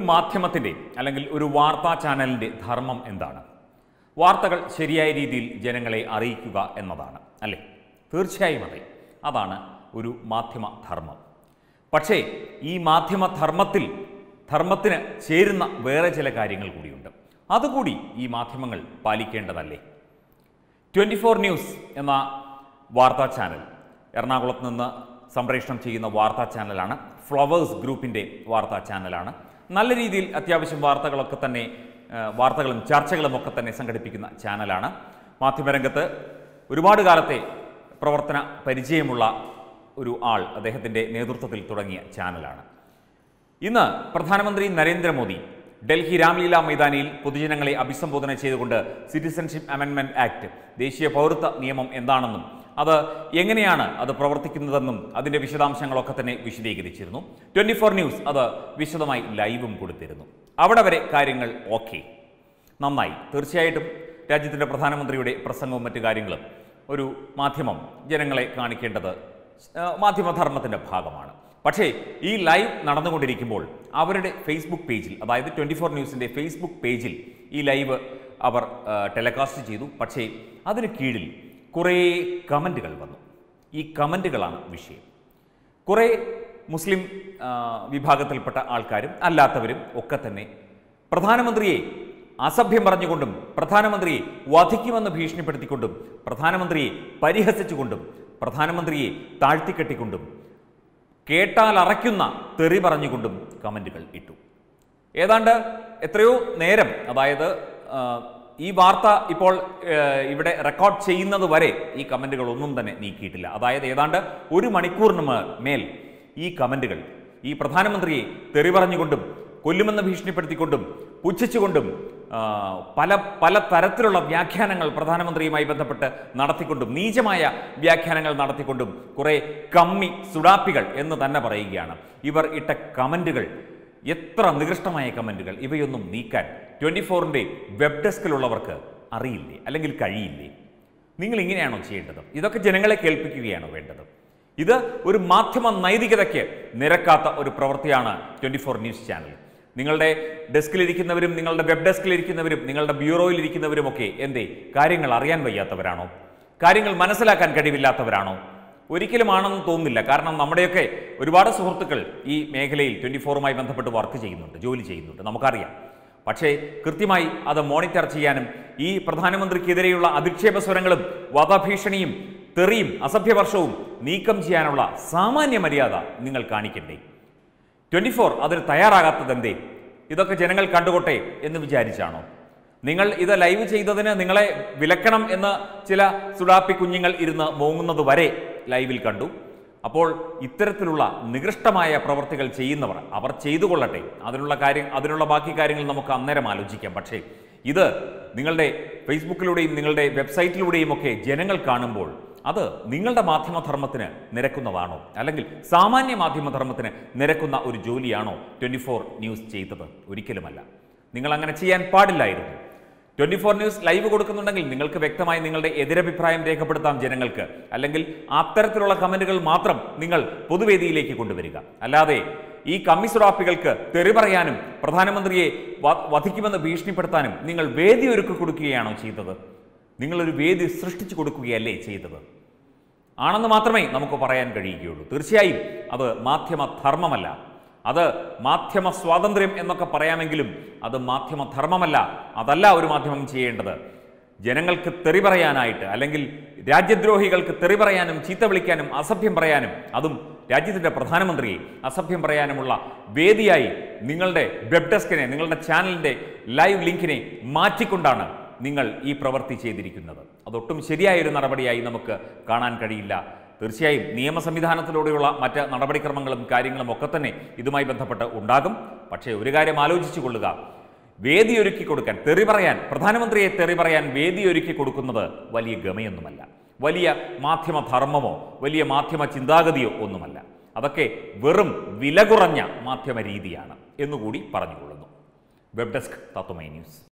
മാധ്യമത്തിൻ്റെ അല്ലെങ്കിൽ ഒരു വാർത്താ ചാനലിൻ്റെ ധർമ്മം എന്താണ് വാർത്തകൾ ശരിയായ രീതിയിൽ ജനങ്ങളെ അറിയിക്കുക എന്നതാണ് അല്ലേ തീർച്ചയായും അതെ അതാണ് ഒരു മാധ്യമ ധർമ്മം പക്ഷേ ഈ മാധ്യമ ധർമ്മത്തിൽ ധർമ്മത്തിന് ചേരുന്ന വേറെ ചില കാര്യങ്ങൾ കൂടിയുണ്ട് അതുകൂടി ഈ മാധ്യമങ്ങൾ പാലിക്കേണ്ടതല്ലേ ട്വൻറ്റി ഫോർ ന്യൂസ് എന്ന വാർത്താ ചാനൽ എറണാകുളത്ത് നിന്ന് സംപ്രേഷണം ചെയ്യുന്ന വാർത്താ ചാനലാണ് ഫ്ലവേഴ്സ് ഗ്രൂപ്പിൻ്റെ വാർത്താ ചാനലാണ് നല്ല രീതിയിൽ അത്യാവശ്യം വാർത്തകളൊക്കെ തന്നെ ആ, വാർത്തകളും ചർച്ചകളും ഒക്കെ തന്നെ സംഘടിപ്പിക്കുന്ന ചാനലാണ് മാധ്യമരംഗത്ത് ഒരുപാട് കാലത്തെ പ്രവർത്തന പരിചയമുള്ള ഒരു ആൾ അദ്ദേഹത്തിൻ്റെ നേതൃത്വത്തിൽ തുടങ്ങിയ ചാനലാണ് ഇന്ന് പ്രധാനമന്ത്രി നരേന്ദ്രമോദി ഡൽഹി രാംലീല മൈതാനിയിൽ പൊതുജനങ്ങളെ അഭിസംബോധന ചെയ്തുകൊണ്ട് സിറ്റിസൺഷിപ്പ് അമെൻമെന്റ് ആക്ട് ദേശീയ പൗരത്വ നിയമം എന്താണെന്നും അത് എങ്ങനെയാണ് അത് പ്രവർത്തിക്കുന്നതെന്നും അതിന്റെ വിശദാംശങ്ങളൊക്കെ തന്നെ വിശദീകരിച്ചിരുന്നു ട്വന്റി ഫോർ ന്യൂസ് അത് വിശദമായി ലൈവും കൊടുത്തിരുന്നു അവിടെ വരെ കാര്യങ്ങൾ ഓക്കെ നന്നായി തീർച്ചയായിട്ടും രാജ്യത്തിൻ്റെ പ്രധാനമന്ത്രിയുടെ പ്രസംഗവും മറ്റു കാര്യങ്ങളും ഒരു മാധ്യമം ജനങ്ങളെ കാണിക്കേണ്ടത് ആ, മാധ്യമധർമ്മത്തിൻ്റെ ഭാഗമാണ് പക്ഷേ ഈ ലൈവ് നടന്നുകൊണ്ടിരിക്കുമ്പോൾ അവരുടെ ഫേസ്ബുക്ക് പേജിൽ അതായത് ട്വൻറ്റി ഫോർ ന്യൂസിൻ്റെ ഫേസ്ബുക്ക് പേജിൽ ഈ ലൈവ് അവർ ആ, ടെലികാസ്റ്റ് ചെയ്തു പക്ഷേ അതിന് കീഴിൽ കുറേ കമൻറ്റുകൾ വന്നു ഈ കമൻറ്റുകളാണ് വിഷയം കുറേ മുസ്ലിം ആ, വിഭാഗത്തിൽപ്പെട്ട ആൾക്കാരും അല്ലാത്തവരും ഒക്കെ തന്നെ പ്രധാനമന്ത്രിയെ അസഭ്യം പറഞ്ഞുകൊണ്ടും പ്രധാനമന്ത്രിയെ വധിക്കുമെന്ന് ഭീഷണിപ്പെടുത്തിക്കൊണ്ടും പ്രധാനമന്ത്രിയെ പരിഹസിച്ചുകൊണ്ടും പ്രധാനമന്ത്രിയെ താഴ്ത്തിക്കെട്ടിക്കൊണ്ടും കേട്ടാൽ അറയ്ക്കുന്ന തെറി പറഞ്ഞുകൊണ്ടും കമൻറ്റുകൾ ഇട്ടു ഏതാണ്ട് എത്രയോ നേരം അതായത് ആ, ഈ വാർത്ത ഇപ്പോൾ ആ, ഇവിടെ റെക്കോർഡ് ചെയ്യുന്നത് വരെ ഈ കമൻറ്റുകൾ ഒന്നും തന്നെ നീക്കിയിട്ടില്ല അതായത് ഏതാണ്ട് ഒരു മണിക്കൂറിന് മേ- മേൽ ഈ കമൻറ്റുകൾ ഈ പ്രധാനമന്ത്രിയെ തെറി പറഞ്ഞുകൊണ്ടും കൊല്ലുമെന്ന് ഭീഷണിപ്പെടുത്തിക്കൊണ്ടും പുച്ഛിച്ചുകൊണ്ടും ആ, പല പല തരത്തിലുള്ള വ്യാഖ്യാനങ്ങൾ പ്രധാനമന്ത്രിയുമായി ബന്ധപ്പെട്ട് നടത്തിക്കൊണ്ടും നീചമായ വ്യാഖ്യാനങ്ങൾ നടത്തിക്കൊണ്ടും കുറേ കമ്മി സുഡാപ്പികൾ എന്ന് തന്നെ പറയുകയാണ് ഇവർ ഇട്ട കമൻറ്റുകൾ എത്ര നികൃഷ്ടമായ കമൻറ്റുകൾ ഇവയൊന്നും നീക്കാൻ ട്വൻറ്റി ഫോറിൻ്റെ വെബ് ഡെസ്കിലുള്ളവർക്ക് അറിയില്ലേ അല്ലെങ്കിൽ കഴിയില്ലേ നിങ്ങൾ ഇങ്ങനെയാണോ ചെയ്യേണ്ടത് ഇതൊക്കെ ജനങ്ങളെ കേൾപ്പിക്കുകയാണോ വേണ്ടത് ഇത് ഒരു മാധ്യമ നൈതികതയ്ക്ക് നിരക്കാത്ത ഒരു പ്രവൃത്തിയാണ് ട്വൻറ്റി ഫോർ ന്യൂസ് ചാനൽ നിങ്ങളുടെ ഡെസ്കിലിരിക്കുന്നവരും നിങ്ങളുടെ വെബ് ഡെസ്കിലിരിക്കുന്നവരും നിങ്ങളുടെ ബ്യൂറോയിലിരിക്കുന്നവരും ഒക്കെ എന്തേ കാര്യങ്ങൾ അറിയാൻ വയ്യാത്തവരാണോ കാര്യങ്ങൾ മനസ്സിലാക്കാൻ കഴിവില്ലാത്തവരാണോ ഒരിക്കലും ആണെന്ന് തോന്നുന്നില്ല കാരണം നമ്മുടെയൊക്കെ ഒരുപാട് സുഹൃത്തുക്കൾ ഈ മേഖലയിൽ ട്വൻറ്റി ഫോറുമായി ബന്ധപ്പെട്ട് വർക്ക് ചെയ്യുന്നുണ്ട് ജോലി ചെയ്യുന്നുണ്ട് നമുക്കറിയാം പക്ഷേ കൃത്യമായി അത് മോണിറ്റർ ചെയ്യാനും ഈ പ്രധാനമന്ത്രിക്കെതിരെയുള്ള അധിക്ഷേപ സ്വരങ്ങളും വധഭീഷണിയും തെറിയും അസഭ്യവർഷവും നീക്കം ചെയ്യാനുള്ള സാമാന്യ മര്യാദ നിങ്ങൾ കാണിക്കണ്ടേ ട്വൻറ്റി ഫോർ അതിന് തയ്യാറാകാത്തത് എന്തേ ഇതൊക്കെ ജനങ്ങൾ കണ്ടുകൊട്ടെ എന്ന് വിചാരിച്ചാണോ നിങ്ങൾ ഇത് ലൈവ് ചെയ്തതിന് നിങ്ങളെ വിലക്കണം എന്ന് ചില സുഡാപ്പി കുഞ്ഞുങ്ങൾ ഇരുന്ന് മോങ്ങുന്നത് വരെ ലൈവിൽ കണ്ടു അപ്പോൾ ഇത്തരത്തിലുള്ള നികൃഷ്ടമായ പ്രവർത്തികൾ ചെയ്യുന്നവർ അവർ ചെയ്തു കൊള്ളട്ടെ അതിനുള്ള കാര്യം അതിനുള്ള ബാക്കി കാര്യങ്ങൾ നമുക്ക് അന്നേരം ആലോചിക്കാം പക്ഷേ ഇത് നിങ്ങളുടെ ഫേസ്ബുക്കിലൂടെയും നിങ്ങളുടെ വെബ്സൈറ്റിലൂടെയും ഒക്കെ ജനങ്ങൾ കാണുമ്പോൾ അത് നിങ്ങളുടെ മാധ്യമധർമ്മത്തിന് നിരക്കുന്നതാണോ അല്ലെങ്കിൽ സാമാന്യ മാധ്യമധർമ്മത്തിന് നിരക്കുന്ന ഒരു ജോലിയാണോ ട്വൻറ്റി ഫോർ ന്യൂസ് ചെയ്തത് ഒരിക്കലുമല്ല നിങ്ങൾ അങ്ങനെ ചെയ്യാൻ പാടില്ലായിരുന്നു ട്വൻറ്റി ഫോർ ന്യൂസ് ലൈവ് കൊടുക്കുന്നുണ്ടെങ്കിൽ നിങ്ങൾക്ക് വ്യക്തമായി നിങ്ങളുടെ എതിരഭിപ്രായം രേഖപ്പെടുത്താം ജനങ്ങൾക്ക് അല്ലെങ്കിൽ അത്തരത്തിലുള്ള കമന്റുകൾ മാത്രം നിങ്ങൾ പൊതുവേദിയിലേക്ക് കൊണ്ടുവരിക അല്ലാതെ ഈ കമ്മിസുറാപ്പികൾക്ക് തെറി പറയാനും പ്രധാനമന്ത്രിയെ വ- വധിക്കുമെന്ന് ഭീഷണിപ്പെടുത്താനും നിങ്ങൾ വേദി ഒരുക്കി കൊടുക്കുകയാണോ ചെയ്തത് നിങ്ങളൊരു വേദി സൃഷ്ടിച്ചു കൊടുക്കുകയല്ലേ ചെയ്തത് ആണെന്ന് മാത്രമേ നമുക്ക് പറയാൻ കഴിയുകയുള്ളൂ തീർച്ചയായും അത് മാധ്യമ ധർമ്മമല്ല അത് മാധ്യമ സ്വാതന്ത്ര്യം എന്നൊക്കെ പറയാമെങ്കിലും അത് മാധ്യമ ധർമ്മമല്ല അതല്ല ഒരു മാധ്യമം ചെയ്യേണ്ടത് ജനങ്ങൾക്ക് തെറി പറയാനായിട്ട് അല്ലെങ്കിൽ രാജ്യദ്രോഹികൾക്ക് തെറി പറയാനും ചീത്ത വിളിക്കാനും അസഭ്യം പറയാനും അതും രാജ്യത്തിൻ്റെ പ്രധാനമന്ത്രിയെ അസഭ്യം പറയാനുമുള്ള വേദിയായി നിങ്ങളുടെ വെബ് ഡെസ്കിനെ നിങ്ങളുടെ ചാനലിൻ്റെ ലൈവ് ലിങ്കിനെ മാറ്റിക്കൊണ്ടാണ് നിങ്ങൾ ഈ പ്രവൃത്തി ചെയ്തിരിക്കുന്നത് അതൊട്ടും ശരിയായൊരു നടപടിയായി നമുക്ക് കാണാൻ കഴിയില്ല തീർച്ചയായും നിയമ സംവിധാനത്തിലൂടെയുള്ള മറ്റ് നടപടിക്രമങ്ങളും കാര്യങ്ങളും ഒക്കെ തന്നെ ഇതുമായി ബന്ധപ്പെട്ട് ഉണ്ടാകും പക്ഷേ ഒരു കാര്യം ആലോചിച്ചു കൊള്ളുക വേദിയൊരുക്കി കൊടുക്കാൻ തെറി പറയാൻ പ്രധാനമന്ത്രിയെ തെറി പറയാൻ വേദിയൊരുക്കി കൊടുക്കുന്നത് വലിയ ഗമയൊന്നുമല്ല വലിയ മാധ്യമ ധർമ്മമോ വലിയ മാധ്യമ ചിന്താഗതിയോ ഒന്നുമല്ല അതൊക്കെ വെറും വില കുറഞ്ഞ മാധ്യമ രീതിയാണ് എന്നുകൂടി പറഞ്ഞുകൊള്ളുന്നു വെബ് ഡെസ്ക് തത്വമൈ ന്യൂസ്